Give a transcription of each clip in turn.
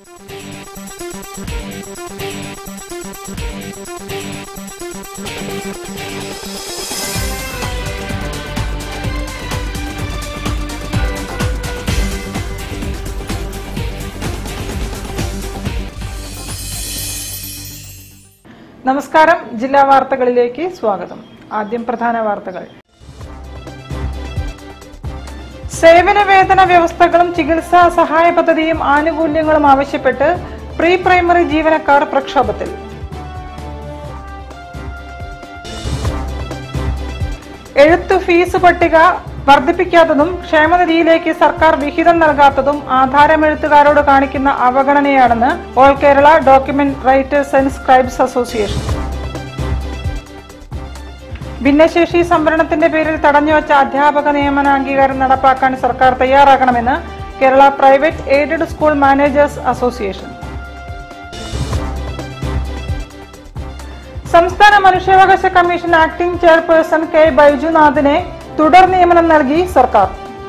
നമസ്കാരം ജില്ലാ വാർത്തകളിലേക്ക് സ്വാഗതം ആദ്യം പ്രധാന വാർത്തകൾ സേവന വേതന വ്യവസ്ഥകളും ചികിത്സാ സഹായ പദ്ധതിയും ആനുകൂല്യങ്ങളും ആവശ്യപ്പെട്ട് പ്രീ പ്രൈമറി ജീവനക്കാർ പ്രക്ഷോഭത്തിൽ എഴുത്തു ഫീസ് പട്ടിക വർദ്ധിപ്പിക്കാത്തതും ക്ഷേമനിധിയിലേക്ക് സർക്കാർ വിഹിതം നൽകാത്തതും ആധാരമെഴുത്തുകാരോട് കാണിക്കുന്ന അവഗണനയാണെന്ന് all Kerala document writers and scribes association ഭിന്നശേഷി സംവരണത്തിന്റെ പേരിൽ തടഞ്ഞുവച്ച അധ്യാപക നിയമന അംഗീകാരം നടപ്പാക്കാൻ സർക്കാർ തയ്യാറാകണമെന്ന് Kerala private aided school managers association സംസ്ഥാന മനുഷ്യാവകാശ കമ്മീഷൻ ആക്ടിംഗ് ചെയർപേഴ്സൺ കെ ബൈജുനാഥിനെ തുടർ നിയമനം നൽകി സർക്കാർ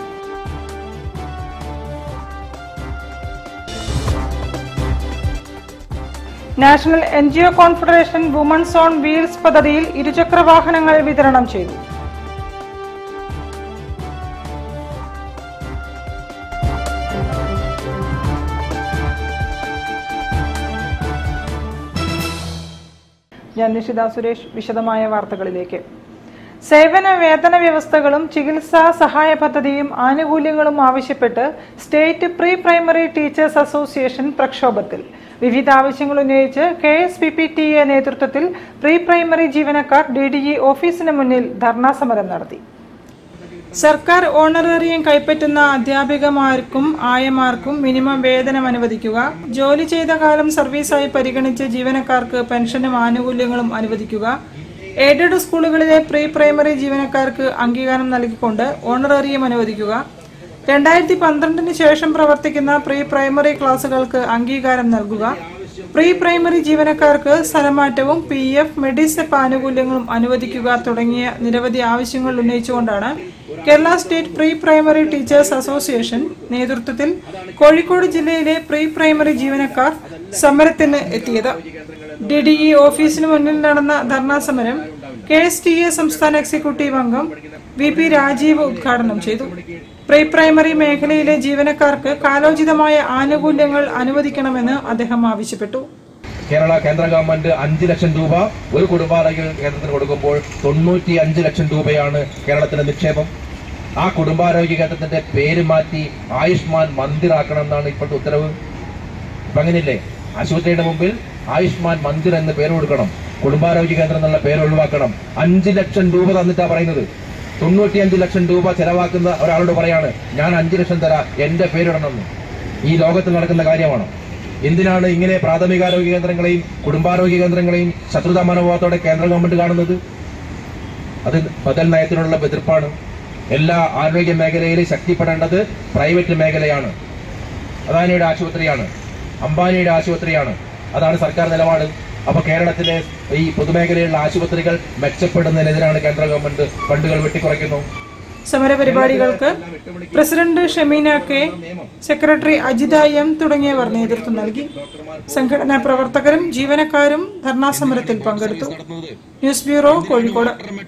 national N G O confederation women's on wheels പദ്ധതിയിൽ ഇരുചക്ര വാഹനങ്ങൾ വിതരണം ചെയ്തു ഞാൻ നിഷിത സുരേഷ് വിശദമായ വാർത്തകളിലേക്ക് സേവന വേതന വ്യവസ്ഥകളും ചികിത്സാ സഹായ പദ്ധതിയും ആനുകൂല്യങ്ങളും ആവശ്യപ്പെട്ട് state pre primary teachers association പ്രക്ഷോഭത്തിൽ വിവിധ ആവശ്യങ്ങൾ ഉന്നയിച്ച് K S P P T A നേതൃത്വത്തിൽ പ്രീ പ്രൈമറി ജീവനക്കാർ ഡി ഡി ഇ ഓഫീസിന് മുന്നിൽ ധർണാ സമരം നടത്തി സർക്കാർ ഓണറേറിയം കൈപ്പറ്റുന്ന അധ്യാപികമാർക്കും ആയമാർക്കും മിനിമം വേതനം അനുവദിക്കുക ജോലി ചെയ്ത കാലം സർവീസായി പരിഗണിച്ച് ജീവനക്കാർക്ക് പെൻഷനും ആനുകൂല്യങ്ങളും അനുവദിക്കുക എയ്ഡഡ് സ്കൂളുകളിലെ പ്രീ പ്രൈമറി ജീവനക്കാർക്ക് അംഗീകാരം നൽകിക്കൊണ്ട് ഓണറേറിയം അനുവദിക്കുക രണ്ടായിരത്തി പന്ത്രണ്ടിന് ശേഷം പ്രവർത്തിക്കുന്ന പ്രീ പ്രൈമറി ക്ലാസുകൾക്ക് അംഗീകാരം നൽകുക പ്രീ പ്രൈമറി ജീവനക്കാർക്ക് സ്ഥലമാറ്റവും പി എഫ് മെഡിസെപ്പ് ആനുകൂല്യങ്ങളും അനുവദിക്കുക തുടങ്ങിയ നിരവധി ആവശ്യങ്ങൾ ഉന്നയിച്ചുകൊണ്ടാണ് Kerala state pre primary teachers association നേതൃത്വത്തിൽ കോഴിക്കോട് ജില്ലയിലെ പ്രീ പ്രൈമറി ജീവനക്കാർ സമരത്തിന് എത്തിയത് ഡി ഡി ഇ ഓഫീസിന് മുന്നിൽ നടന്ന ധർണാ സമരം കെ എസ് ടി എ സംസ്ഥാന എക്സിക്യൂട്ടീവ് അംഗം വി പി രാജീവ് ഉദ്ഘാടനം ചെയ്തു പ്രീ പ്രൈമറി മേഖലയിലെ ജീവനക്കാർക്ക് കാലോചിതമായ ആനുകൂല്യങ്ങൾ അനുവദിക്കണമെന്ന് അദ്ദേഹം ആവശ്യപ്പെട്ടു കേരള കേന്ദ്ര ഗവൺമെന്റ് അഞ്ച് ലക്ഷം രൂപ ഒരു കുടുംബാരോഗ്യ കേന്ദ്രത്തിന് കൊടുക്കുമ്പോൾ തൊണ്ണൂറ്റി അഞ്ച് ലക്ഷം രൂപയാണ് കേരളത്തിലെ നിക്ഷേപം ആ കുടുംബാരോഗ്യ കേന്ദ്രത്തിന്റെ പേര് മാറ്റി ആയുഷ്മാൻ മന്ദിർ ആക്കണം എന്നാണ് ഇപ്പോഴത്തെ ഉത്തരവ് ഇപ്പൊ അങ്ങനെയില്ലേ ആശുപത്രിയുടെ മുമ്പിൽ ആയുഷ്മാൻ മന്ദിർ എന്ന് പേര് കൊടുക്കണം കുടുംബാരോഗ്യ കേന്ദ്രം എന്നുള്ള പേര് ഒഴിവാക്കണം അഞ്ച് ലക്ഷം രൂപ തന്നിട്ടാ പറയുന്നത് തൊണ്ണൂറ്റിയഞ്ച് ലക്ഷം രൂപ ചെലവാക്കുന്ന ഒരാളോട് പറയാണ് ഞാൻ അഞ്ച് ലക്ഷം തരാം എന്റെ പേരിടണമെന്ന് ഈ ലോകത്തിൽ നടക്കുന്ന കാര്യമാണ് എന്തിനാണ് ഇങ്ങനെ പ്രാഥമികാരോഗ്യ കേന്ദ്രങ്ങളെയും കുടുംബാരോഗ്യ കേന്ദ്രങ്ങളെയും ശത്രുതാ മനോഭാവത്തോടെ കേന്ദ്ര ഗവൺമെന്റ് കാണുന്നത് അത് ബദൽ നയത്തിനുള്ള എതിർപ്പാണ് എല്ലാ ആരോഗ്യ മേഖലയിൽ ശക്തിപ്പെടേണ്ടത് പ്രൈവറ്റ് മേഖലയാണ് അദാനിയുടെ ആശുപത്രിയാണ് അംബാനിയുടെ ആശുപത്രിയാണ് അതാണ് സർക്കാർ നിലപാട് അപ്പൊ കേരളത്തിലെ ഈ പൊതുമേഖലയിലുള്ള ആശുപത്രികൾ മെച്ചപ്പെടുന്നതിനെതിരാണ് കേന്ദ്ര ഗവൺമെന്റ് ഫണ്ടുകൾ വെട്ടിക്കുറയ്ക്കുന്നു സമരപരിപാടികൾക്ക് president Shameena K secretary Ajitha M തുടങ്ങിയവർ നേതൃത്വം നൽകി സംഘടനാ പ്രവർത്തകരും ജീവനക്കാരും ധർണാ സമരത്തിൽ പങ്കെടുത്തു ന്യൂസ് ബ്യൂറോ കോഴിക്കോട്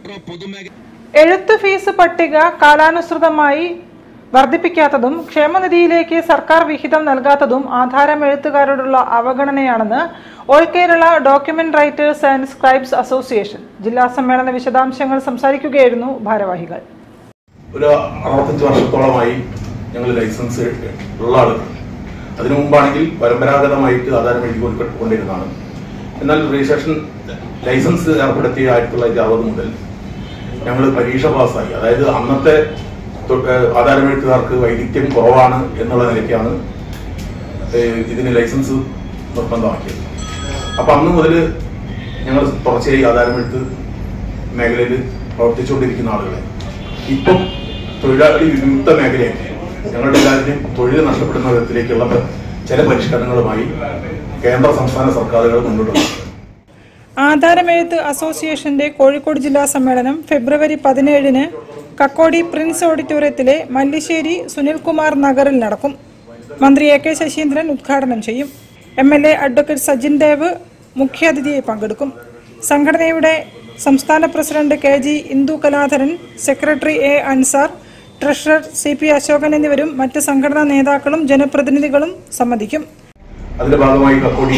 എഴുത്ത് ഫീസ് പട്ടിക കാലാനുസൃതമായി വർദ്ധിപ്പിക്കാത്തതും ക്ഷേമനിധിയിലേക്ക് സർക്കാർ വിഹിതം നൽകാത്തതും ആധാരം എഴുത്തുകാരോടുള്ള അവഗണനയാണെന്ന് all Kerala document writers and scribes association ജില്ലാ സമ്മേളന വിശദാംശങ്ങൾ സംസാരിക്കുകയായിരുന്നു ഭാരവാഹികൾ ഒരു അറുപത്തഞ്ച് വർഷത്തോളമായി ഞങ്ങൾ ലൈസൻസ് ഉള്ള ആളുകൾ അതിനു മുമ്പാണെങ്കിൽ പരമ്പരാഗതമായിട്ട് ആധാരം എഴുതി കൊണ്ടിരുന്നതാണ് എന്നാൽ രജിസ്ട്രേഷൻ ലൈസൻസ് ഏർപ്പെടുത്തിയ ആയിരത്തി തൊള്ളായിരത്തി അറുപത് മുതൽ ഞങ്ങൾ പരീക്ഷ പാസ്സായി അതായത് അന്നത്തെ തൊട്ട് ആധാരമെഴുത്തുകാർക്ക് വൈദിധ്യം കുറവാണ് എന്നുള്ള നിലയ്ക്കാണ് ഏഹ് ഇതിന് ലൈസൻസ് നിർബന്ധമാക്കിയത് അപ്പൊ അന്ന് മുതൽ ഞങ്ങൾ തുടർച്ചയായി ആധാരമെഴുത്ത് മേഖലയിൽ പ്രവർത്തിച്ചുകൊണ്ടിരിക്കുന്ന ആളുകളെ ഇപ്പം തൊഴിലാളി വിമുക്ത മേഖലയാക്കി ഞങ്ങളുടെ എല്ലാവരുടെയും തൊഴിൽ നഷ്ടപ്പെടുന്ന വിധത്തിലേക്കുള്ള ചില പരിഷ്കരണങ്ങളുമായി കേന്ദ്ര സംസ്ഥാന സർക്കാരുകൾ മുന്നോട്ട് പോകുന്നു ആധാരമെഴുത്ത് അസോസിയേഷന്റെ കോഴിക്കോട് ജില്ലാ സമ്മേളനം ഫെബ്രുവരി പതിനേഴിന് കക്കോടി പ്രിൻസ് ഓഡിറ്റോറിയത്തിലെ മല്ലിശ്ശേരി സുനിൽകുമാർ നഗറിൽ നടക്കും മന്ത്രി എ കെ ശശീന്ദ്രൻ ഉദ്ഘാടനം ചെയ്യും M L A advocate Sajin Dev മുഖ്യാതിഥിയായി പങ്കെടുക്കും സംഘടനയുടെ സംസ്ഥാന president K G Indu Kaladharan secretary A Ansar treasurer C P Asokan എന്നിവരും മറ്റ് സംഘടനാ നേതാക്കളും ജനപ്രതിനിധികളും സംബന്ധിക്കും അതിന്റെ ഭാഗമായി കക്കോടി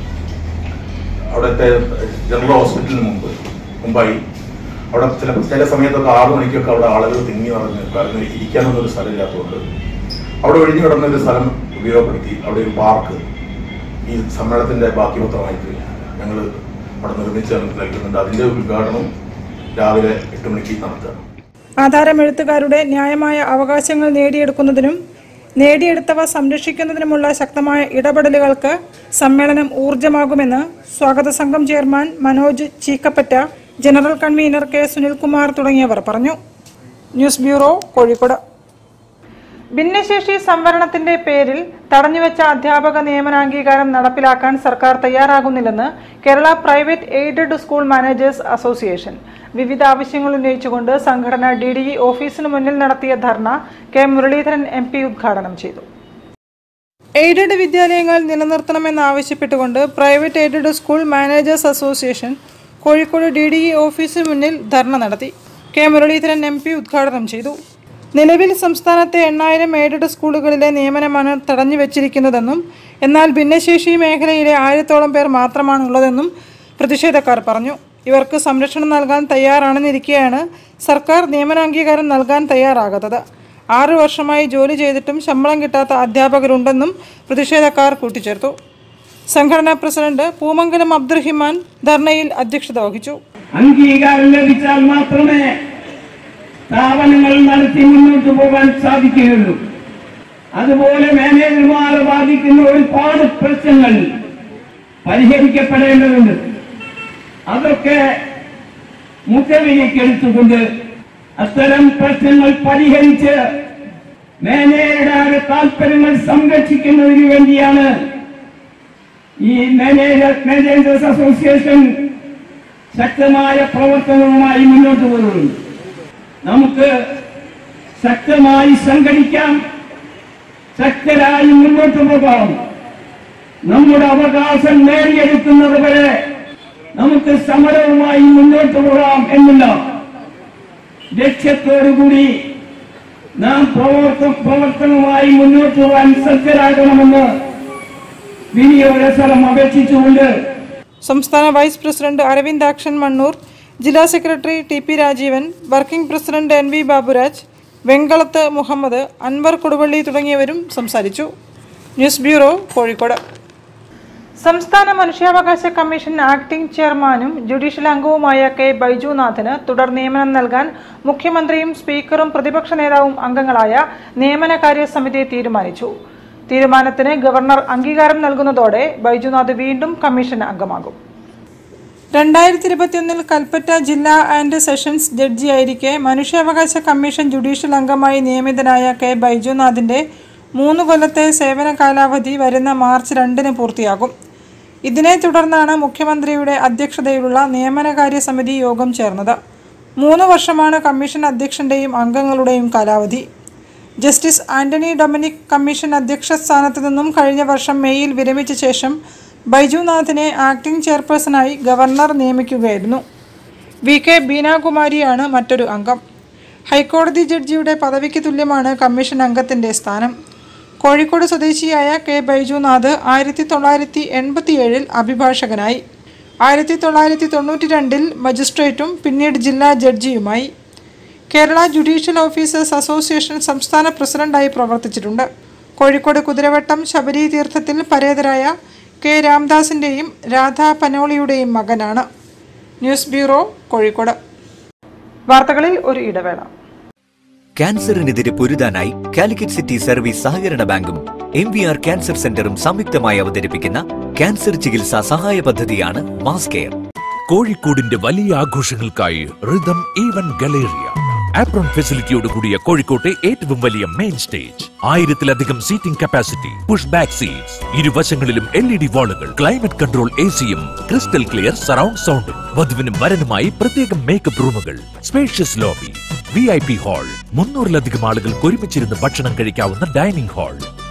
അവിടുത്തെ ജനറൽ ഹോസ്പിറ്റലിന് മുമ്പ് മുമ്പായി അവിടെ ചില ചില സമയത്തൊക്കെ ആറു മണിക്കൊക്കെ അവിടെ ആളുകൾ തിങ്ങി നിറഞ്ഞ് കാരണം ഇരിക്കാനൊന്നും ഒരു സ്ഥലമില്ലാത്തതുകൊണ്ട് അവിടെ ഒഴിഞ്ഞു കിടന്ന ഒരു സ്ഥലം ഉപയോഗപ്പെടുത്തി അവിടെ ഒരു പാർക്ക് ഈ സമ്മേളനത്തിന്റെ ബാക്കി മൊത്തമായിട്ട് ഞങ്ങൾ അവിടെ നിർമ്മിച്ച് നൽകുന്നുണ്ട് അതിന്റെ ഉദ്ഘാടനം രാവിലെ എട്ട് മണിക്ക് നടത്തുക ആധാരമെഴുത്തുകാരുടെ ന്യായമായ അവകാശങ്ങൾ നേടിയെടുക്കുന്നതിനും നേടിയെടുത്തവ സംരക്ഷിക്കുന്നതിനുമുള്ള ശക്തമായ ഇടപെടലുകൾക്ക് സമ്മേളനം ഊർജമാകുമെന്ന് സ്വാഗത സംഘം chairman Manoj Cheekkapatta general convener K Sunilkumar തുടങ്ങിയവർ പറഞ്ഞു ന്യൂസ് ബ്യൂറോ കോഴിക്കോട് ഭിന്നശേഷി സംവരണത്തിന്റെ പേരിൽ തടഞ്ഞുവെച്ച അധ്യാപക നിയമനാംഗീകാരം നടപ്പിലാക്കാൻ സർക്കാർ തയ്യാറാകുന്നില്ലെന്ന് Kerala private aided school managers association വിവിധ ആവശ്യങ്ങൾ ഉന്നയിച്ചുകൊണ്ട് സംഘടന ഡി ഡി ഇ ഓഫീസിന് മുന്നിൽ നടത്തിയ ധർണ കെ മുരളീധരൻ എം പി ഉദ്ഘാടനം ചെയ്തു എയ്ഡഡ് വിദ്യാലയങ്ങൾ നിലനിർത്തണമെന്നാവശ്യപ്പെട്ടുകൊണ്ട് private aided school managers association Kozhikode D D E ഓഫീസിന് മുന്നിൽ ധർണ നടത്തി കെ മുരളീധരൻ എം പി ഉദ്ഘാടനം ചെയ്തു നിലവിൽ സംസ്ഥാനത്തെ എണ്ണായിരം എയ്ഡഡ് സ്കൂളുകളിലെ നിയമനമാണ് തടഞ്ഞു വെച്ചിരിക്കുന്നതെന്നും എന്നാൽ ഭിന്നശേഷി മേഖലയിലെ ആയിരത്തോളം പേർ മാത്രമാണുള്ളതെന്നും പ്രതിഷേധക്കാർ പറഞ്ഞു ഇവർക്ക് സംരക്ഷണം നൽകാൻ തയ്യാറാണെന്നിരിക്കെയാണ് സർക്കാർ നിയമനാംഗീകാരം നൽകാൻ തയ്യാറാകാത്തത് ആറു വർഷമായി ജോലി ചെയ്തിട്ടും ശമ്പളം കിട്ടാത്ത അധ്യാപകരുണ്ടെന്നും പ്രതിഷേധക്കാർ കൂട്ടിച്ചേർത്തു സംഘടനാ പ്രസിഡന്റ് പൂമംഗലം അബ്ദുറഹിമാൻ ധർണയിൽ അധ്യക്ഷത വഹിച്ചു അംഗീകാരം ലഭിച്ചാൽ മാത്രമേ സ്ഥാപനങ്ങൾ നടത്തി മുന്നോട്ട് പോകാൻ സാധിക്കുകയുള്ളൂ അതുപോലെ മാനേജർമാരെ ബാധിക്കുന്ന ഒരുപാട് പ്രശ്നങ്ങൾ പരിഹരിക്കപ്പെടേണ്ടതുണ്ട് അതൊക്കെ മുഖവിലേക്കെടുത്തുകൊണ്ട് അത്തരം പ്രശ്നങ്ങൾ പരിഹരിച്ച് മാനേജറുടെ താല്പര്യങ്ങൾ സംരക്ഷിക്കുന്നതിന് വേണ്ടിയാണ് ഈ മാനേജർ മാനേജേഴ്സ് അസോസിയേഷൻ ശക്തമായ പ്രവർത്തനവുമായി മുന്നോട്ട് പോകുന്നു നമുക്ക് ശക്തമായി സംഘടിക്കാം ശക്തരായി മുന്നോട്ട് പോകാം നമ്മുടെ അവകാശം നേടിയെടുക്കുന്നത് വരെ നമുക്ക് സമരവുമായി മുന്നോട്ട് പോകാം എന്നുള്ള ലക്ഷ്യത്തോടുകൂടി നാം പ്രവർത്ത പ്രവർത്തനവുമായി മുന്നോട്ട് പോകാൻ സജ്ജരാകണമെന്ന് വിനിയോഗസ്ഥലം അപേക്ഷിച്ചുകൊണ്ട് സംസ്ഥാന വൈസ് പ്രസിഡന്റ് അരവിന്ദാക്ഷൻ മണ്ണൂർ ജില്ലാ secretary T P Rajeevan working president N V Baburaj Venkalath Muhammad Anwar Koduvally തുടങ്ങിയവരും സംസാരിച്ചു ന്യൂസ് ബ്യൂറോ കോഴിക്കോട് സംസ്ഥാന മനുഷ്യാവകാശ കമ്മീഷൻ ആക്ടിംഗ് ചെയർമാനും ജുഡീഷ്യൽ അംഗവുമായ കെ ബൈജുനാഥിന് തുടർ നിയമനം നൽകാൻ മുഖ്യമന്ത്രിയും സ്പീക്കറും പ്രതിപക്ഷ നേതാവും അംഗങ്ങളായ നിയമനകാര്യ സമിതി തീരുമാനിച്ചു തീരുമാനത്തിന് ഗവർണർ അംഗീകാരം നൽകുന്നതോടെ ബൈജുനാഥ് വീണ്ടും കമ്മീഷൻ അംഗമാകും രണ്ടായിരത്തി ഇരുപത്തിയൊന്നിൽ കൽപ്പറ്റ ജില്ലാ ആൻഡ് സെഷൻസ് ജഡ്ജിയായിരിക്കെ മനുഷ്യാവകാശ കമ്മീഷൻ ജുഡീഷ്യൽ അംഗമായി നിയമിതനായ കെ ബൈജുനാഥിന്റെ മൂന്ന് കൊല്ലത്തെ സേവന കാലാവധി വരുന്ന മാർച്ച് രണ്ടിന് പൂർത്തിയാകും ഇതിനെ തുടർന്നാണ് മുഖ്യമന്ത്രിയുടെ അധ്യക്ഷതയിലുള്ള നിയമനകാര്യ സമിതി യോഗം ചേർന്നത് മൂന്ന് വർഷമാണ് കമ്മീഷൻ അധ്യക്ഷന്റെയും അംഗങ്ങളുടെയും കാലാവധി ജസ്റ്റിസ് ആന്റണി ഡൊമിനിക് കമ്മീഷൻ അധ്യക്ഷ സ്ഥാനത്ത് നിന്നും കഴിഞ്ഞ വർഷം മെയ്യിൽ വിരമിച്ച ശേഷം ബൈജുനാഥിനെ ആക്ടിംഗ് ചെയർപേഴ്സണായി ഗവർണർ നിയമിക്കുകയായിരുന്നു വി കെ ബീനാകുമാരിയാണ് മറ്റൊരു അംഗം ഹൈക്കോടതി ജഡ്ജിയുടെ പദവിക്ക് തുല്യമാണ് കമ്മീഷൻ അംഗത്തിന്റെ സ്ഥാനം കോഴിക്കോട് സ്വദേശിയായ കെ ബൈജുനാഥ് ആയിരത്തി തൊള്ളായിരത്തി എൺപത്തിയേഴിൽ അഭിഭാഷകനായി ആയിരത്തി തൊള്ളായിരത്തി തൊണ്ണൂറ്റി രണ്ടിൽ മജിസ്ട്രേറ്റും പിന്നീട് ജില്ലാ ജഡ്ജിയുമായി കേരള ജുഡീഷ്യൽ ഓഫീസേഴ്സ് അസോസിയേഷൻ സംസ്ഥാന പ്രസിഡന്റായി പ്രവർത്തിച്ചിട്ടുണ്ട് കോഴിക്കോട് കുതിരവട്ടം ശബരി തീർത്ഥത്തിൽ പരേതരായ കെ രാംദാസിന്റെയും രാധാ പനോളിയുടെയും മകനാണ് ന്യൂസ് ബ്യൂറോ കോഴിക്കോട് വാർത്തകളിൽ ഒരു ഇടവേള ക്യാൻസറിനെതിരെ പൊരുതാനായി കാലിക്കറ്റ് സിറ്റി സർവീസ് സഹകരണ ബാങ്കും എം വി ആർ ക്യാൻസർ സെന്ററും സംയുക്തമായി അവതരിപ്പിക്കുന്ന ക്യാൻസർ ചികിത്സാ സഹായ പദ്ധതിയാണ് മാസ് കെയർ കോഴിക്കോടിന്റെ വലിയ ആഘോഷങ്ങൾക്കായി റിതം ഈവൻ ഗലേറിയ ആപ്രോൺ ഫെസിലിറ്റിയോട് കൂടിയ കോഴിക്കോട്ടെ ഏറ്റവും വലിയ മെയിൻ സ്റ്റേജ് ആയിരത്തിലധികം seating capacity push back seats ഇരുവശങ്ങളിലും എൽ ഇ ഡി വാളുകൾ ക്ലൈമറ്റ് കൺട്രോൾ എ സിയും ക്രിസ്റ്റൽ ക്ലിയർ സറൗണ്ട് സൗണ്ടും വധുവിനും വരനുമായി പ്രത്യേകം മേക്കപ്പ് റൂമുകൾ spacious lobby V I P hall മുന്നൂറിലധികം ആളുകൾക്ക് ഒരുമിച്ചിരുന്ന് ഭക്ഷണം കഴിക്കാവുന്ന dining hall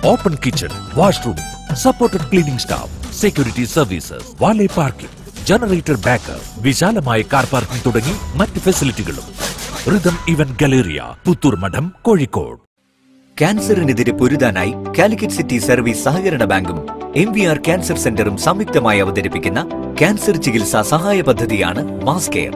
open kitchen washroom supported cleaning staff security services valet parking generator backup വിശാലമായ കാർ പാർക്കിംഗ് തുടങ്ങി മറ്റ് ഫെസിലിറ്റികളും rhythm event galleria Puthur Madam Kozhikode ക്യാൻസറിനെതിരെ പൊരുതാനായി കാലിക്കറ്റ് സിറ്റി സർവീസ് സഹകരണ ബാങ്കും എം വി ആർ ക്യാൻസർ സെന്ററും സംയുക്തമായി അവതരിപ്പിക്കുന്ന ക്യാൻസർ ചികിത്സാ സഹായ പദ്ധതിയാണ് മാസ് കെയർ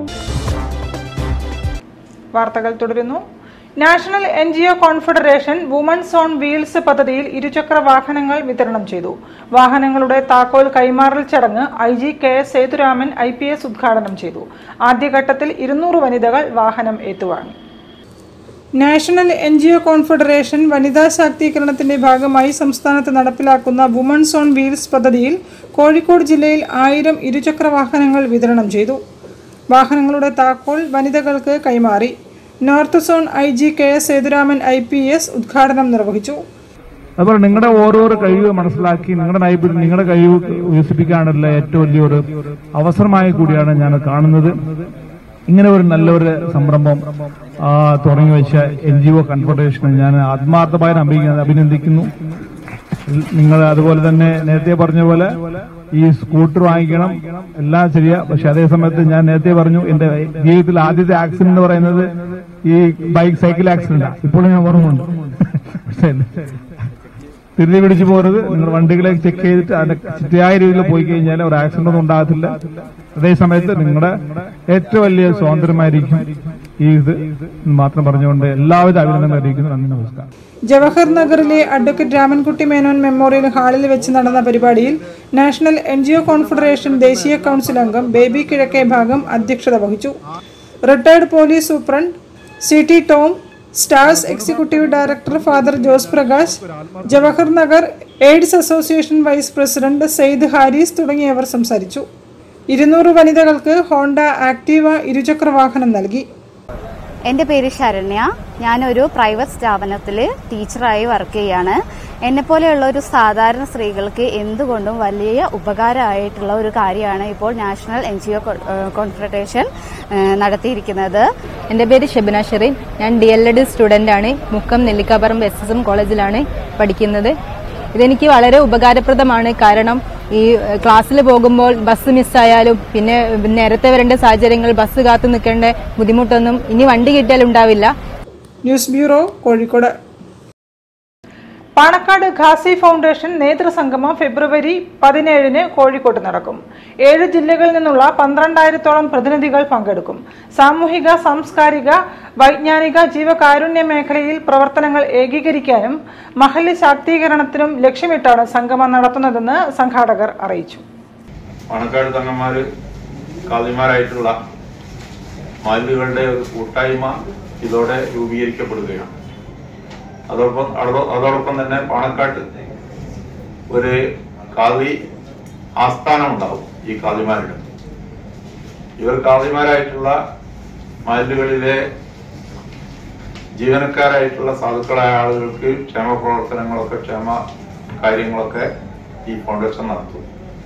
വാർത്തകൾ തുടരുന്നു national N G O confederation women's on wheels പദ്ധതിയിൽ ഇരുചക്ര വാഹനങ്ങൾ വിതരണം ചെയ്തു വാഹനങ്ങളുടെ താക്കോൽ കൈമാറൽ ചടങ്ങ് I G K S Sethuraman I P S ഉദ്ഘാടനം ചെയ്തു ആദ്യഘട്ടത്തിൽ ഇരുന്നൂറ് വനിതകൾ വാഹനം ഏറ്റുവാങ്ങി national N G O confederation വനിതാ ശാക്തീകരണത്തിന്റെ ഭാഗമായി സംസ്ഥാനത്ത് നടപ്പിലാക്കുന്ന വുമൺസ് ഓൺ വീൽസ് പദ്ധതിയിൽ കോഴിക്കോട് ജില്ലയിൽ ആയിരം ഇരുചക്ര വാഹനങ്ങൾ വിതരണം ചെയ്തു വാഹനങ്ങളുടെ താക്കോൽ വനിതകൾക്ക് കൈമാറി north zone I G K S Sethuraman I P S ഉദ്ഘാടനം നിർവഹിച്ചു അതുപോലെ നിങ്ങളുടെ ഓരോരോ കഴിവ് മനസ്സിലാക്കി നിങ്ങളുടെ നൈപുണ്യം നിങ്ങളുടെ കഴിവ് വികസിപ്പിക്കാനുള്ള ഏറ്റവും വലിയൊരു അവസരമായി കൂടിയാണ് ഞാൻ കാണുന്നത് ഇങ്ങനെ ഒരു നല്ലൊരു സംരംഭം ആ, തുടങ്ങി വെച്ച എൻ ജി ഒ കൺഫെഡറേഷനെ ഞാൻ ആത്മാർത്ഥമായി അഭി- അഭിനന്ദിക്കുന്നു നിങ്ങൾ അതുപോലെ തന്നെ നേരത്തെ പറഞ്ഞ പോലെ ഈ സ്കൂട്ടർ വാങ്ങിക്കണം എല്ലാം ശരിയാ പക്ഷെ അതേ സമയത്ത് ഞാൻ നേരത്തെ പറഞ്ഞു എന്റെ ജീവിതത്തിൽ ആദ്യത്തെ ആക്സിഡന്റ് എന്ന് പറയുന്നത് ഈ ബൈക്ക് സൈക്കിൾ ആക്സിഡന്റ് ഇപ്പോൾ ഞാൻ ഓർമ്മയുണ്ട് പക്ഷേ തിരിഞ്ഞു പിടിച്ചു പോകുന്നത് നിങ്ങൾ വണ്ടികളെ ചെക്ക് ചെയ്തിട്ട് അതിന്റെ ചിട്ടയായ രീതിയിൽ പോയി കഴിഞ്ഞാൽ ഒരു ആക്സിഡന്റ് ഒന്നും ഉണ്ടാകത്തില്ല അതേ സമയത്ത് നിങ്ങളുടെ ഏറ്റവും വലിയ സ്വാതന്ത്ര്യമായിരിക്കും ഈ ഇത് എന്ന് മാത്രം പറഞ്ഞുകൊണ്ട് എല്ലാവിധ അഭിനന്ദനം അറിയിക്കുന്നു നന്ദി നമസ്കാരം ജവഹർ നഗറിലെ അഡ്വക്കേറ്റ് രാമൻകുട്ടി മേനോൻ മെമ്മോറിയൽ ഹാളിൽ വെച്ച് നടന്ന പരിപാടിയിൽ national N G O confederation ദേശീയ കൗൺസിൽ അംഗം ബേബി കിഴക്കേ ഭാഗം അധ്യക്ഷത വഹിച്ചു retired police superintendent C T Tom stars executive director father Jose Prakash Jawahar Nagar AIDS association vice president Syed Haris തുടങ്ങിയവർ സംസാരിച്ചു ഇരുന്നൂറ് വനിതകൾക്ക് ഹോണ്ട ആക്ടീവ ഇരുചക്ര വാഹനം നൽകി എൻ്റെ പേര് ശരണ്യ ഞാനൊരു പ്രൈവറ്റ് സ്ഥാപനത്തിൽ ടീച്ചറായി വർക്ക് ചെയ്യാണ് എന്നെപ്പോലെയുള്ള ഒരു സാധാരണ സ്ത്രീകൾക്ക് എന്തുകൊണ്ടും വലിയ ഉപകാരമായിട്ടുള്ള ഒരു കാര്യമാണ് ഇപ്പോൾ national N G O confederation ഏഹ്, നടത്തിയിരിക്കുന്നത് എൻ്റെ പേര് ഷെബിന ഷെറീൻ ഞാൻ ഡി എൽ എഡ് സ്റ്റുഡൻ്റ് ആണ് Mukkam Nellikkaparamba S S M കോളേജിലാണ് പഠിക്കുന്നത് ഇതെനിക്ക് വളരെ ഉപകാരപ്രദമാണ് കാരണം ഈ ഏഹ്, ക്ലാസ്സിൽ പോകുമ്പോൾ ബസ് മിസ്സായാലും പിന്നെ നേരത്തെ വരേണ്ട സാഹചര്യങ്ങൾ ബസ് കാത്തു നിൽക്കേണ്ട ബുദ്ധിമുട്ടൊന്നും ഇനി വണ്ടി കിട്ടിയാൽ ഉണ്ടാവില്ല news bureau Kozhikode Panakkad Qazi foundation നേതൃസംഗമം ഫെബ്രുവരി പതിനേഴിന് കോഴിക്കോട്ട് നടക്കും ഏഴ് ജില്ലകളിൽ നിന്നുള്ള പന്ത്രണ്ടായിരത്തോളം പ്രതിനിധികൾ പങ്കെടുക്കും സാമൂഹിക സാംസ്കാരിക വൈജ്ഞാനിക ജീവകാരുണ്യ മേഖലയിൽ പ്രവർത്തനങ്ങൾ ഏകീകരിക്കാനും മഹല്ല് ശാക്തീകരണത്തിനും ലക്ഷ്യമിട്ടാണ് സംഗമം നടത്തുന്നതെന്ന് സംഘാടകർ അറിയിച്ചു പാണക്കാട് തങ്ങന്മാര് കാതിമാരായിട്ടുള്ള മാലിന്യങ്ങളുടെ ഒരു കൂട്ടായ്മ ഇതോടെ രൂപീകരിക്കപ്പെടുകയാണ് അതോടൊപ്പം അതോ- അതോടൊപ്പം തന്നെ പാണക്കാട്ട് ഒരു കാതി ആസ്ഥാനം ഉണ്ടാവും ഈ കാതിമാരുടെ ഇവർ കാതിമാരായിട്ടുള്ള മാലിന്യകളിലെ ജീവനക്കാരായിട്ടുള്ള സാധുക്കളായ ആളുകൾക്ക് ക്ഷേമ പ്രവർത്തനങ്ങളൊക്കെ ക്ഷേമ കാര്യങ്ങളൊക്കെ ഈ ഫൗണ്ടേഷൻ നടത്തും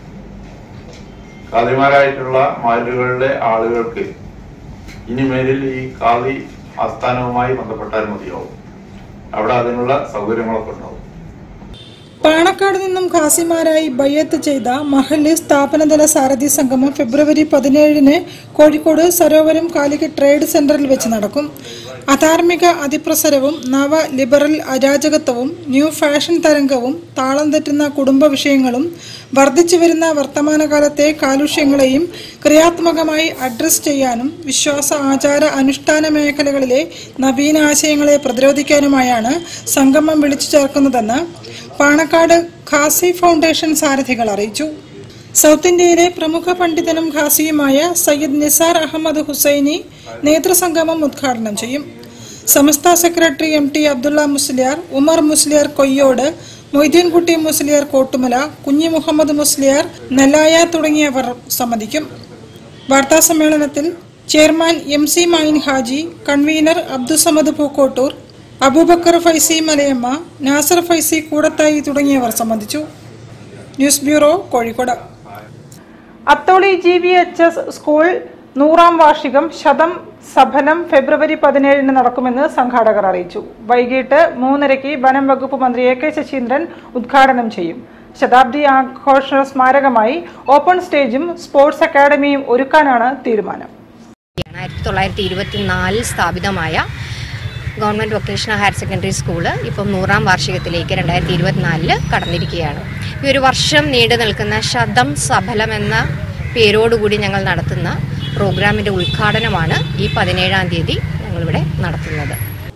കാതിമാരായിട്ടുള്ള മാലുകളുടെ ആളുകൾക്ക് ഇനിമേലിൽ ഈ കാതി ആസ്ഥാനവുമായി ബന്ധപ്പെട്ടാൽ മതിയാവും അവിടെ അതിനുള്ള സൗകര്യങ്ങളൊക്കെ ഉണ്ടാവും പാണക്കാട് നിന്നും ഖാസിമാരായി ബയ്യത്ത് ചെയ്ത മഹല്ല് സ്ഥാപനതല സാരഥി സംഗമം ഫെബ്രുവരി പതിനേഴിന് കോഴിക്കോട് സരോവരം കാലിക്കറ്റ് ട്രേഡ് സെന്ററിൽ വെച്ച് നടക്കും അധാർമിക അതിപ്രസരവും നവ ലിബറൽ അരാജകത്വവും ന്യൂ ഫാഷൻ തരംഗവും താളം തെറ്റുന്ന കുടുംബ വിഷയങ്ങളും വർദ്ധിച്ചു വരുന്ന വർത്തമാനകാലത്തെ കാലുഷ്യങ്ങളെയും ക്രിയാത്മകമായി അഡ്രസ് ചെയ്യാനും വിശ്വാസ ആചാര അനുഷ്ഠാന മേഖലകളിലെ നവീനാശയങ്ങളെ പ്രതിരോധിക്കാനുമായാണ് സംഗമം വിളിച്ചു ചേർക്കുന്നതെന്ന് പാണക്കാട് ഖാസി ഫൗണ്ടേഷൻ സാരഥികൾ അറിയിച്ചു സൗത്ത് ഇന്ത്യയിലെ പ്രമുഖ പണ്ഡിതനും ഖാസിയുമായ സയ്യിദ് നിസാർ അഹമ്മദ് ഹുസൈനി നേതൃസംഗമം ഉദ്ഘാടനം ചെയ്യും Samastha secretary M T Abdulla Musliyar Umar Musliyar Koyyode Moideenkutty Musliyar Kottumala Kunhi Muhammad Musliyar Nellaya തുടങ്ങിയവർ സംബന്ധിക്കും വാർത്താ സമ്മേളനത്തിൽ chairman M C Mayin Haji convener Abdussamad Pookkottur Aboobacker Faizy Malayamma Nasar Faizy Koodathayi തുടങ്ങിയവർ സംബന്ധിച്ചു news bureau Kozhikode Atholi G V H S school നൂറാം വാർഷികം ശതം സഫലം ഫെബ്രുവരി പതിനേഴിന് നടക്കുമെന്ന് സംഘാടകർ അറിയിച്ചു വൈകിട്ട് മൂന്നരയ്ക്ക് വനം വകുപ്പ് മന്ത്രി എ കെ ശശീന്ദ്രൻ ഉദ്ഘാടനം ചെയ്യും ശതാബ്ദി ആഘോഷ സ്മാരകമായി ഓപ്പൺ സ്റ്റേജും സ്പോർട്സ് അക്കാദമിയും ഒരുക്കാനാണ് തീരുമാനം ആയിരത്തി തൊള്ളായിരത്തി ഇരുപത്തിനാലിൽ സ്ഥാപിതമായ government vocational higher secondary school ഇപ്പം നൂറാം വാർഷികത്തിലേക്ക് രണ്ടായിരത്തി ഇരുപത്തിനാലില് കടന്നിരിക്കുകയാണ് ഈ ഒരു വർഷം നീണ്ടു നിൽക്കുന്ന ശതം സഫലം എന്ന പേരോടുകൂടി ഞങ്ങൾ നടത്തുന്ന പ്രോഗ്രാമിൻ്റെ ഉദ്ഘാടനമാണ് ഈ പതിനേഴാം തീയതി ഞങ്ങളിവിടെ നടത്തുന്നത്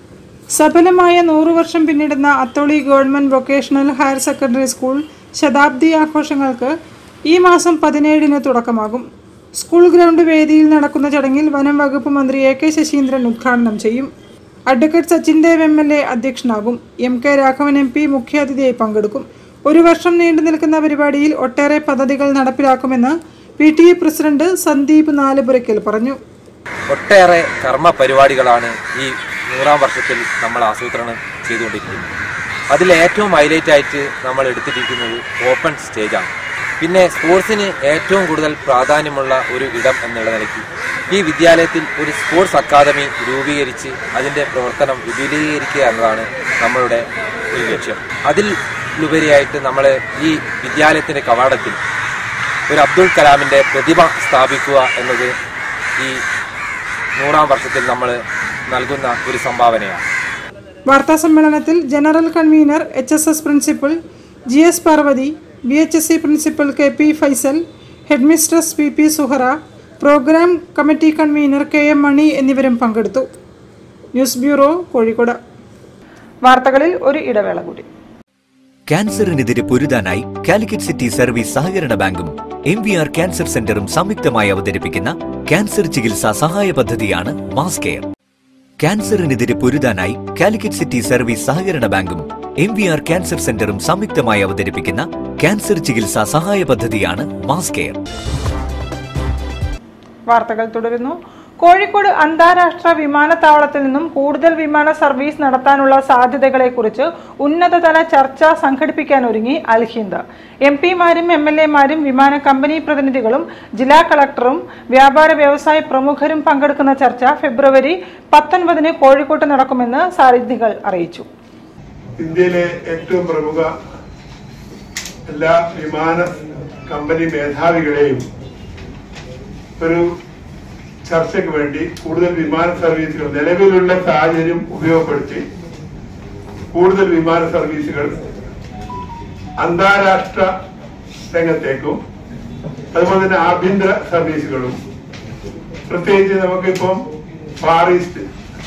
സഫലമായ നൂറു വർഷം പിന്നിടുന്ന Atholi government vocational higher secondary school ശതാബ്ദി ആഘോഷങ്ങൾക്ക് ഈ മാസം പതിനേഴിന് തുടക്കമാകും സ്കൂൾ ഗ്രൗണ്ട് വേദിയിൽ നടക്കുന്ന ചടങ്ങിൽ വനം വകുപ്പ് മന്ത്രി എ കെ ശശീന്ദ്രൻ ഉദ്ഘാടനം ചെയ്യും advocate Sachin Dev M L A അധ്യക്ഷനാകും M K Raghavan M P മുഖ്യാതിഥിയായി പങ്കെടുക്കും ഒരു വർഷം നീണ്ടു നിൽക്കുന്ന പരിപാടിയിൽ ഒട്ടേറെ പദ്ധതികൾ നടപ്പിലാക്കുമെന്ന് P T A president Sandeep Nalupurakkal പറഞ്ഞു ഒട്ടേറെ കർമ്മ പരിപാടികളാണ് ഈ നൂറാം വർഷത്തിൽ നമ്മൾ ആസൂത്രണം ചെയ്തുകൊണ്ടിരിക്കുന്നത് അതിൽ ഏറ്റവും ഹൈലൈറ്റ് ആയിട്ട് നമ്മൾ എടുത്തിരിക്കുന്നത് ഓപ്പൺ സ്റ്റേജാണ് പിന്നെ സ്പോർട്സിന് ഏറ്റവും കൂടുതൽ പ്രാധാന്യമുള്ള ഒരു ഇടം എന്നുള്ള നിലയ്ക്ക് ഈ വിദ്യാലയത്തിൽ ഒരു സ്പോർട്സ് അക്കാദമി രൂപീകരിച്ച് അതിൻ്റെ പ്രവർത്തനം വിപുലീകരിക്കുക എന്നതാണ് നമ്മളുടെ ഒരു ലക്ഷ്യം അതിൽ ഉപരിയായിട്ട് നമ്മൾ ഈ വിദ്യാലയത്തിൻ്റെ കവാടത്തിൽ ഒരു അബ്ദുൾ കലാമിൻ്റെ പ്രതിഭ സ്ഥാപിക്കുക എന്നത് ഈ നൂറാം വർഷത്തിൽ നമ്മൾ നൽകുന്ന ഒരു സംഭാവനയാണ് വാർത്താ സമ്മേളനത്തിൽ general convener H S S principal G S Parvathi B H S C principal K P Faisal headmistress P P Suhara programme committee convener K M Mani എന്നിവരും പങ്കെടുത്തു ന്യൂസ് ബ്യൂറോ കോഴിക്കോട് വാർത്തകളിൽ ഒരു ഇടവേള കൂടി ക്യാൻസറിനെതിരെ പൊരുതാനായി കാലിക്കറ്റ് സിറ്റി സർവീസ് സഹകരണ ബാങ്കും എം വി ആർ ക്യാൻസർ സെന്ററും സംയുക്തമായി അവതരിപ്പിക്കുന്ന ക്യാൻസർ ചികിത്സാ സഹായ പദ്ധതിയാണ് മാസ് കെയർ ക്യാൻസറിനെതിരെ പൊരുതാനായി കാലിക്കറ്റ് സിറ്റി സർവീസ് സഹകരണ ബാങ്കും എം വി ആർ ക്യാൻസർ സെന്ററും സംയുക്തമായി അവതരിപ്പിക്കുന്ന ക്യാൻസർ ചികിത്സാ സഹായ പദ്ധതിയാണ് മാസ് കെയർ വാർത്തകൾ തുടരുന്നു കോഴിക്കോട് അന്താരാഷ്ട്ര വിമാനത്താവളത്തിൽ നിന്നും കൂടുതൽ വിമാന സർവീസ് നടത്താനുള്ള സാധ്യതകളെക്കുറിച്ച് ഉന്നതതല ചർച്ച സംഘടിപ്പിക്കാനൊരുങ്ങി അൽഹിന്ദ് എം പിമാരും എം എൽ എമാരും വിമാന കമ്പനി പ്രതിനിധികളും ജില്ലാ കളക്ടറും വ്യാപാര വ്യവസായ പ്രമുഖരും പങ്കെടുക്കുന്ന ചർച്ച ഫെബ്രുവരി പത്തൊൻപതിന് കോഴിക്കോട്ട് നടക്കുമെന്ന് സാരഥികൾ അറിയിച്ചു ഇന്ത്യയിലെ ഏറ്റവും പ്രമുഖ എല്ലാ വിമാന കമ്പനി മേധാവികളെയും ഒരു ചർച്ചയ്ക്ക് വേണ്ടി കൂടുതൽ വിമാന സർവീസുകൾ നിലവിലുള്ള സാഹചര്യം ഉപയോഗപ്പെടുത്തി കൂടുതൽ വിമാന സർവീസുകൾ അന്താരാഷ്ട്ര രംഗത്തേക്കും അതുപോലെ തന്നെ ആഭ്യന്തര സർവീസുകളും പ്രത്യേകിച്ച് നമുക്കിപ്പം ഫാർ ഈസ്റ്റ്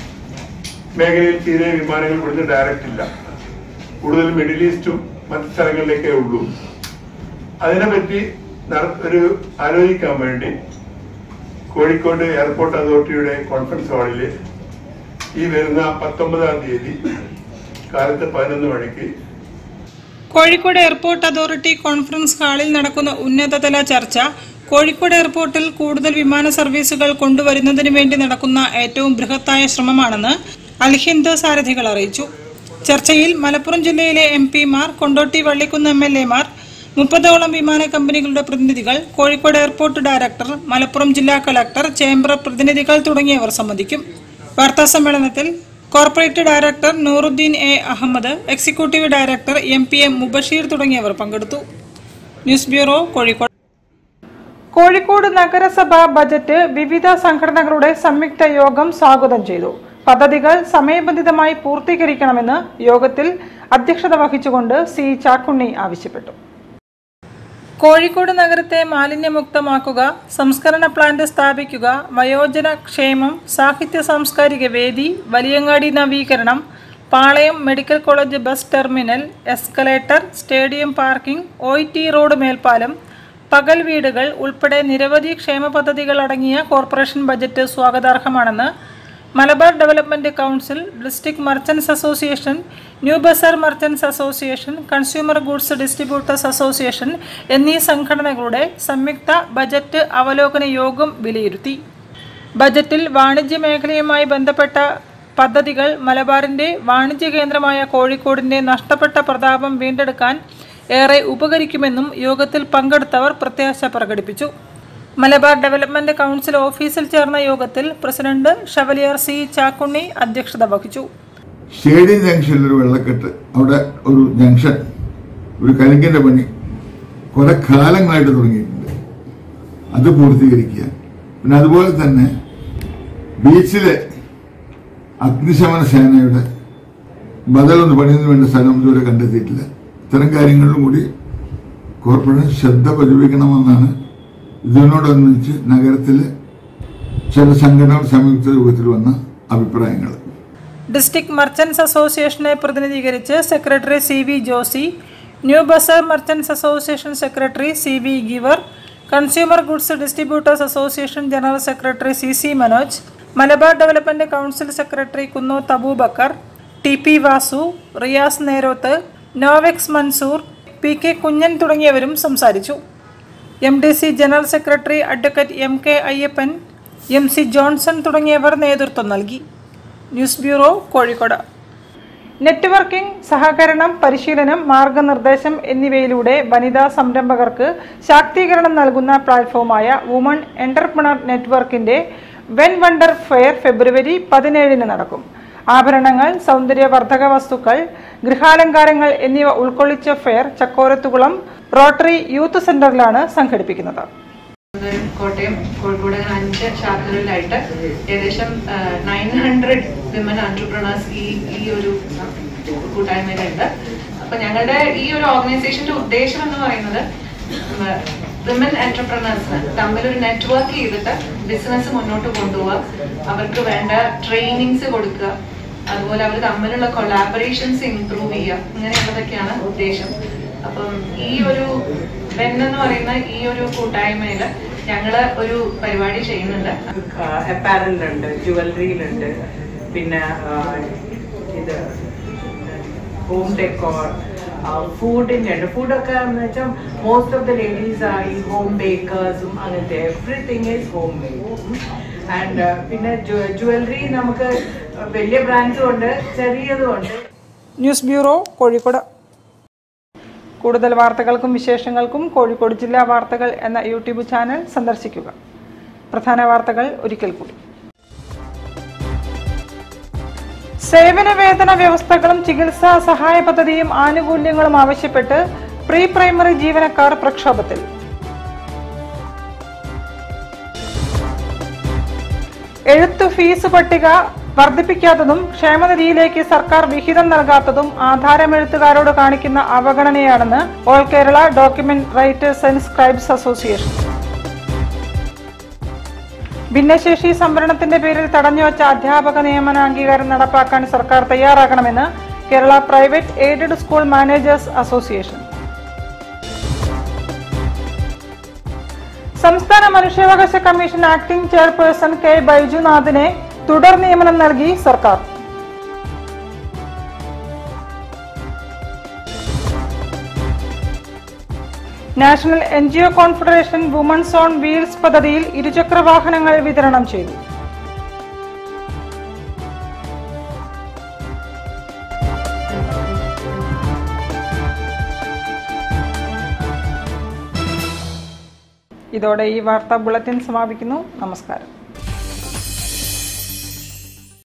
മേഖലയിൽ തീരെ വിമാനങ്ങൾ ഇവിടുന്ന് ഡയറക്റ്റ് ഇല്ല കൂടുതൽ മിഡിൽ ഈസ്റ്റും മറ്റു സ്ഥലങ്ങളിലേക്കേ ഉള്ളൂ അതിനെപ്പറ്റി നട- ഒരു ആലോചിക്കാൻ വേണ്ടി കോഴിക്കോട് എയർപോർട്ട് അതോറിറ്റിയുടെ കോൺഫറൻസ് ഹാളിൽ ഈ വരുന്ന പത്തൊമ്പതാം തീയതി കാലത്ത് പതിനൊന്ന് മണിക്ക് കോഴിക്കോട് എയർപോർട്ട് അതോറിറ്റി കോൺഫറൻസ് ഹാളിൽ നടക്കുന്ന ഉന്നതതല ചർച്ച കോഴിക്കോട് എയർപോർട്ടിൽ കൂടുതൽ വിമാന സർവീസുകൾ കൊണ്ടുവരുന്നതിന് വേണ്ടി നടക്കുന്ന ഏറ്റവും ബൃഹത്തായ ശ്രമമാണെന്ന് അൽഹിന്ദ് സാരഥികൾ അറിയിച്ചു ചർച്ചയിൽ മലപ്പുറം ജില്ലയിലെ എം പിമാർ കൊണ്ടോട്ടി വള്ളിക്കുന്ന് എം എൽ എമാർ മുപ്പതോളം വിമാന കമ്പനികളുടെ പ്രതിനിധികൾ കോഴിക്കോട് എയർപോർട്ട് ഡയറക്ടർ മലപ്പുറം ജില്ലാ കളക്ടർ ചേംബർ പ്രതിനിധികൾ തുടങ്ങിയവർ സംബന്ധിക്കും വാർത്താ സമ്മേളനത്തിൽ corporate director Nooruddeen A Ahammed executive director M P M Mubasheer തുടങ്ങിയവർ പങ്കെടുത്തു ന്യൂസ് ബ്യൂറോ കോഴിക്കോട് കോഴിക്കോട് നഗരസഭ ബജറ്റ് വിവിധ സംഘടനകളുടെ സംയുക്ത യോഗം സ്വാഗതം ചെയ്തു പദ്ധതികൾ സമയബന്ധിതമായി പൂർത്തീകരിക്കണമെന്ന് യോഗത്തിൽ അധ്യക്ഷത വഹിച്ചുകൊണ്ട് സി ചാക്കുണ്ണി ആവശ്യപ്പെട്ടു കോഴിക്കോട് നഗരത്തെ മാലിന്യമുക്തമാക്കുക സംസ്കരണ പ്ലാന്റ് സ്ഥാപിക്കുക വയോജന ക്ഷേമം സാഹിത്യ സാംസ്കാരിക വേദി വലിയങ്ങാടി നവീകരണം Palayam medical college bus terminal escalator stadium parking O T road മേൽപ്പാലം പകൽ വീടുകൾ ഉൾപ്പെടെ നിരവധി ക്ഷേമ പദ്ധതികൾ അടങ്ങിയ കോർപ്പറേഷൻ ബജറ്റ് സ്വാഗതാർഹമാണെന്ന് Malabar development council district merchants association new bazaar merchants association consumer goods distributors association എന്നീ സംഘടനകളുടെ സംയുക്ത ബജറ്റ് അവലോകന യോഗം വിലയിരുത്തി ബജറ്റിൽ വാണിജ്യ മേഖലയുമായി ബന്ധപ്പെട്ട പദ്ധതികൾ മലബാറിന്റെ വാണിജ്യ കേന്ദ്രമായ കോഴിക്കോടിന്റെ നഷ്ടപ്പെട്ട പ്രതാപം വീണ്ടെടുക്കാൻ ഏറെ ഉപകരിക്കുമെന്നും യോഗത്തിൽ പങ്കെടുത്തവർ പ്രത്യാശ പ്രകടിപ്പിച്ചു മലബാർ ഡെവലപ്മെന്റ് കൗൺസിൽ ഓഫീസിൽ ചേർന്ന യോഗത്തിൽ പ്രസിഡന്റ് ഷവലിയർ സി ചാക്കുണ്ണി അധ്യക്ഷത വഹിച്ചു സ്റ്റേഡിയം ജംഗ്ഷനിൽ ഒരു വെള്ളക്കെട്ട് അവിടെ ഒരു ജംഗ്ഷൻ ഒരു കരിങ്കിന്റെ പണി കുറെ കാലങ്ങളായിട്ട് തുടങ്ങിയിട്ടുണ്ട് അത് പൂർത്തീകരിക്കുക പിന്നെ അതുപോലെ തന്നെ ബീച്ചിലെ അഗ്നിശമന സേനയുടെ ബദലൊന്ന് പണിയുന്നതിന് വേണ്ട സ്ഥലം ഇതുവരെ കണ്ടെത്തിയിട്ടില്ല ഇത്തരം കാര്യങ്ങളിലും കൂടി കോർപ്പറേഷൻ ശ്രദ്ധ പതിപ്പിക്കണമെന്നാണ് ഇതിനോടനുബന്ധിച്ച് നഗരത്തിലെ ചില സംഘടനകൾ സംയുക്ത രൂപത്തിൽ വന്ന അഭിപ്രായങ്ങൾ ഡിസ്ട്രിക്ട് മർച്ചന്റ്സ് അസോസിയേഷനെ പ്രതിനിധീകരിച്ച് secretary C V Josy new bazaar merchants association secretary C V ഗിവർ consumer goods distributors association general secretary C C Manoj Malabar development council secretary Kunnoth Aboobacker T P Vasu Riyas Neroth Novex Mansoor P K Kunhan തുടങ്ങിയവരും സംസാരിച്ചു M D C general secretary advocate M K Ayyappan M C Johnson തുടങ്ങിയവർ നേതൃത്വം നൽകി news bureau Kozhikode networking സഹകരണം പരിശീലനം മാർഗനിർദ്ദേശം എന്നിവയിലൂടെ വനിതാ സംരംഭകർക്ക് ശാക്തീകരണം നൽകുന്ന പ്ലാറ്റ്ഫോമായ വുമൺ എന്റർപ്രണർ നെറ്റ്വർക്കിന്റെ വെൻ വണ്ടർ ഫെയർ ഫെബ്രുവരി പതിനേഴിന് നടക്കും ആഭരണങ്ങൾ സൗന്ദര്യവർദ്ധക വസ്തുക്കൾ ഗൃഹാലങ്കാരങ്ങൾ എന്നിവ ഉൾക്കൊള്ളിച്ച ഫെയർ ചക്കോരത്തുകുളം റോട്ടറി യൂത്ത് സെന്ററിലാണ് സംഘടിപ്പിക്കുന്നത് കോട്ടയം കോഴിക്കോട് അങ്ങനെ അഞ്ച് ശാഖകളിലായിട്ട് ഏകദേശം നയൻ ഹൺഡ്രഡ് വിമൻ ആന്റർപ്രണേഴ്സ് ഈ ഈ ഒരു കൂട്ടായ്മയിലുണ്ട് അപ്പൊ ഞങ്ങളുടെ ഈ ഒരു ഓർഗനൈസേഷന്റെ ഉദ്ദേശം എന്ന് പറയുന്നത് വിമൻ എന്റർപ്രണേഴ്സിന് തമ്മിൽ ഒരു നെറ്റ്വർക്ക് ചെയ്തിട്ട് ബിസിനസ് മുന്നോട്ട് കൊണ്ടുപോവുക അവർക്ക് വേണ്ട ട്രെയിനിങ്സ് കൊടുക്കുക അതുപോലെ അവർ തമ്മിലുള്ള കൊളാബറേഷൻസ് ഇംപ്രൂവ് ചെയ്യുക ഇങ്ങനെയുള്ളതൊക്കെയാണ് ഉദ്ദേശം അപ്പം ഈ ഒരു വെൻ എന്ന് പറയുന്ന ഈ ഒരു കൂട്ടായ്മയില് ഞങ്ങള് ഒരു പരിപാടി ചെയ്യുന്നുണ്ട് അപ്പാരലിലുണ്ട് ജുവലറിയിലുണ്ട് പിന്നെ ആ, ഇത് ഹോം ഡെക്കോർ ഫുഡിന്റെ ഉണ്ട് ഫുഡൊക്കെ എന്ന് വെച്ചാൽ മോസ്റ്റ് ഓഫ് ദ ലേഡീസ് ആ ഈ ഹോം ബേക്കേഴ്സും അങ്ങനത്തെ everything is home made and പിന്നെ ജുവലറി നമുക്ക് വലിയ ബ്രാൻഡും ഉണ്ട് ചെറിയതും ഉണ്ട് ന്യൂസ് ബ്യൂറോ കോഴിക്കോട് കൂടുതൽ വാർത്തകൾക്കും വിശേഷങ്ങൾക്കും കോഴിക്കോട് ജില്ലാ വാർത്തകൾ എന്ന യൂട്യൂബ് ചാനൽ സന്ദർശിക്കുക പ്രധാന വാർത്തകൾ ഒരിക്കൽ കൂടി സേവന വേതന വ്യവസ്ഥകളും ചികിത്സാ സഹായ പദ്ധതിയും ആനുകൂല്യങ്ങളും ആവശ്യപ്പെട്ട് പ്രീ പ്രൈമറി ജീവനക്കാർ പ്രക്ഷോഭത്തിൽ എഴുത്തു ഫീസ് പട്ടിക വർദ്ധിപ്പിക്കാത്തതും ക്ഷേമനിധിയിലേക്ക് സർക്കാർ വിഹിതം നൽകാത്തതും ആധാരമെഴുത്തുകാരോട് കാണിക്കുന്ന അവഗണനയാണെന്ന് all Kerala document writers and scribes association ഭിന്നശേഷി സംവരണത്തിന്റെ പേരിൽ തടഞ്ഞുവച്ച അധ്യാപക നിയമന അംഗീകാരം നടപ്പാക്കാൻ സർക്കാർ തയ്യാറാകണമെന്ന് Kerala private aided school managers association സംസ്ഥാന മനുഷ്യാവകാശ കമ്മീഷൻ ആക്ടിംഗ് ചെയർപേഴ്സൺ കെ ബൈജുനാഥിനെ തുടർ നിയമനം നൽകി സർക്കാർ national N G O confederation women's on wheels പദ്ധതിയിൽ ഇരുചക്ര വാഹനങ്ങൾ വിതരണം ചെയ്തു ഇതോടെ ഈ വാർത്താ ബുള്ളറ്റിൻ സമാപിക്കുന്നു നമസ്കാരം